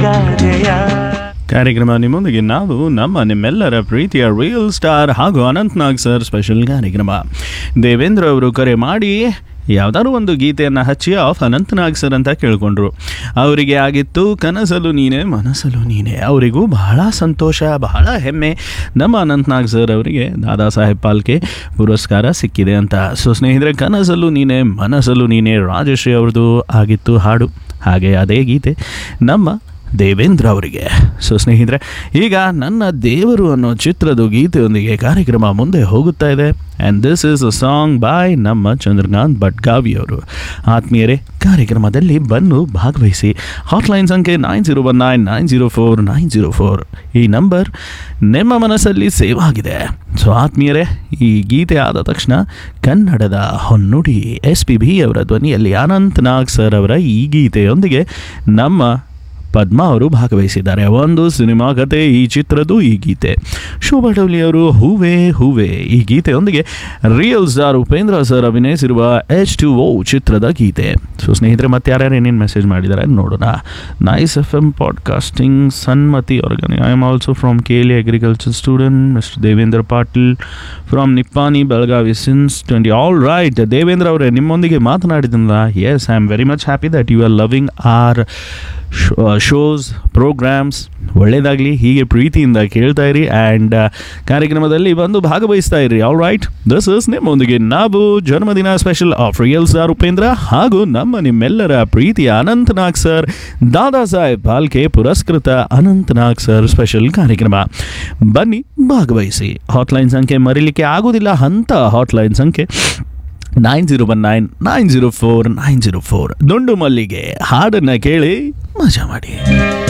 ಜಯ ಕಾರ್ಯಕ್ರಮ ನಿಮ್ಮೊಂದಿಗೆ ನಾವು ನಮ್ಮ ನಿಮ್ಮೆಲ್ಲರ ಪ್ರೀತಿಯ ರಿಯಲ್ ಸ್ಟಾರ್ ಹಾಗೂ ಅನಂತ್ನಾಗ್ ಸರ್ ಸ್ಪೆಷಲ್ ಕಾರ್ಯಕ್ರಮ ದೇವೇಂದ್ರ ಅವರು ಕರೆ ಮಾಡಿ ಯಾವುದಾದ್ರು ಒಂದು ಗೀತೆಯನ್ನು ಹಚ್ಚಿ ಆಫ್ ಅನಂತನಾಗ್ ಸರ್ ಅಂತ ಕೇಳ್ಕೊಂಡ್ರು ಅವರಿಗೆ ಆಗಿತ್ತು ಕನಸಲು ನೀನೇ ಮನಸ್ಸಲು ನೀನೇ ಅವರಿಗೂ ಬಹಳ ಸಂತೋಷ ಬಹಳ ಹೆಮ್ಮೆ ನಮ್ಮ ಅನಂತನಾಗ್ ಸರ್ ಅವರಿಗೆ ದಾದಾ ಸಾಹೇಬ್ ಪಾಲ್ಕೆ ಪುರಸ್ಕಾರ ಸಿಕ್ಕಿದೆ ಅಂತ ಸೊ ಸ್ನೇಹಿತರೆ ಕನಸಲು ನೀನೇ ಮನಸ್ಸಲು ನೀನೇ ರಾಜಶ್ರೀ ಅವ್ರದ್ದು ಆಗಿತ್ತು ಹಾಡು ಹಾಗೆ ಅದೇ ಗೀತೆ ನಮ್ಮ ದೇವೇಂದ್ರ ಅವರಿಗೆ ಸೊ ಸ್ನೇಹಿತರೆ ಈಗ ನನ್ನ ದೇವರು ಅನ್ನೋ ಚಿತ್ರದ ಗೀತೆಯೊಂದಿಗೆ ಕಾರ್ಯಕ್ರಮ ಮುಂದೆ ಹೋಗುತ್ತಾ ಇದೆ and this is a song by ನಮ್ಮ ಚಂದ್ರಕಾಂತ್ ಭಟ್ಗಾವಿ ಅವರು ಆತ್ಮೀಯರೇ ಕಾರ್ಯಕ್ರಮದಲ್ಲಿ ಬಂದು ಭಾಗವಹಿಸಿ ಹಾಟ್ಲೈನ್ ಸಂಖ್ಯೆ nine zero one nine nine zero four nine zero four ಈ ನಂಬರ್ ನಿಮ್ಮ ಮನಸ್ಸಲ್ಲಿ ಸೇವ್ ಆಗಿದೆ ಸೊ ಆತ್ಮೀಯರೇ ಈ ಗೀತೆ ಆದ ತಕ್ಷಣ ಕನ್ನಡದ ಹೊನ್ನುಡಿ ಎಸ್ ಪಿ ಬಿ ಅವರ ಧ್ವನಿಯಲ್ಲಿ ಅನಂತ್ ನಾಗ್ ಸರ್ ಅವರ ಈ ಗೀತೆಯೊಂದಿಗೆ ನಮ್ಮ ಪದ್ಮ ಅವರು ಭಾಗವಹಿಸಿದ್ದಾರೆ ಒಂದು ಸಿನಿಮಾ ಕತೆ ಈ ಚಿತ್ರದ್ದು ಈ ಗೀತೆ ಶೋಭಾ ಡೌಲಿ ಅವರು ಹೂವೆ ಹೂವೆ ಈ ಗೀತೆಯೊಂದಿಗೆ ರಿಯಲ್ ಸ್ಟಾರ್ ಉಪೇಂದ್ರ ಸರ್ ಅಭಿನಯಿಸಿರುವ ಎಚ್ ಟು ಓ ಚಿತ್ರದ ಗೀತೆ ಸೊ ಸ್ನೇಹಿತರೆ ಮತ್ತೆ ಯಾರ್ಯಾರು ಏನೇನು ಮೆಸೇಜ್ ಮಾಡಿದ್ದಾರೆ ನೋಡೋಣ nice F M podcasting Sanmati organic I am also from K L agriculture student mister Devendra Patil from Nippani Belagavi since twenty all right Devendra ಅವರೇ ನಿಮ್ಮೊಂದಿಗೆ ಮಾತನಾಡಿದ್ನಲ್ಲ yes I am very much happy that you are loving our shows programs ಒಳ್ಳೆಯದಾಗಲಿ ಹೀಗೆ ಪ್ರೀತಿಯಿಂದ ಕೇಳ್ತಾ ಇರಿ and ಕಾರ್ಯಕ್ರಮದಲ್ಲಿ ಬಂದು ಭಾಗವಹಿಸ್ತಾ ಇರಿ ಆಲ್ ರೈಟ್ ದಿಸ್ ಇಸ್ ನಿಮ್ಮೊಂದಿಗೆ ನಾವು ಜನ್ಮದಿನ special of real star Upendra ಹಾಗೂ ನಮ್ಮ ನಿಮ್ಮೆಲ್ಲರ ಪ್ರೀತಿಯ ಅನಂತನಾಗ್ ಸರ್ ದಾದಾ ಸಾಹೇಬ್ ಪಾಲ್ಕೆ ಪುರಸ್ಕೃತ ಅನಂತನಾಗ್ ಸರ್ ಸ್ಪೆಷಲ್ ಕಾರ್ಯಕ್ರಮ ಬನ್ನಿ ಭಾಗವಹಿಸಿ ಹಾಟ್ಲೈನ್ ಸಂಖ್ಯೆ ಮರಿಲಿಕ್ಕೆ ಆಗೋದಿಲ್ಲ ಅಂತ ಹಾಟ್ಲೈನ್ ಸಂಖ್ಯೆ nine zero one nine nine zero four nine zero four ದುಂಡು ಮಲ್ಲಿಗೆ ಹಾಡನ್ನು ಕೇಳಿ ಮಜಾ ಮಾಡಿ